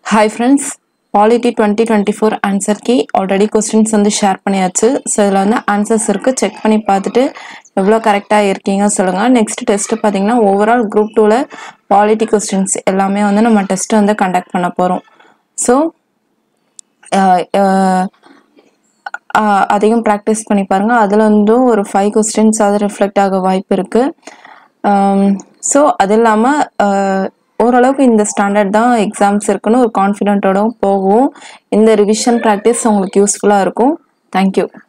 hi friends polity twenty twenty four answer key already questions வந்து share பண்ணியாச்சு so இதில் வந்து ஆன்சர்ஸ் இருக்குது செக் பண்ணி பார்த்துட்டு எவ்வளோ கரெக்டாக இருக்கீங்க சொல்லுங்கள் நெக்ஸ்ட் டெஸ்ட்டு பார்த்தீங்கன்னா ஓவரால் குரூப் டூவில் பாலிட்டி கொஸ்டின்ஸ் எல்லாமே வந்து நம்ம டெஸ்ட் வந்து கண்டக்ட் பண்ண போகிறோம் ஸோ அதையும் ப்ராக்டிஸ் பண்ணி பாருங்கள் அதில் வந்து ஒரு ஃபைவ் கொஸ்டின்ஸ் அது ரிஃப்ளெக்ட் ஆக வாய்ப்பு இருக்குது ஸோ அது இல்லாமல் ஓரளவுக்கு இந்த ஸ்டாண்டர்ட் தான் எக்ஸாம்ஸ் இருக்குன்னு ஒரு கான்ஃபிடென்ட்டோட போகும் இந்த ரிவிஷன் ப்ராக்டிஸ் உங்களுக்கு யூஸ்ஃபுல்லாக இருக்கும் தேங்க்யூ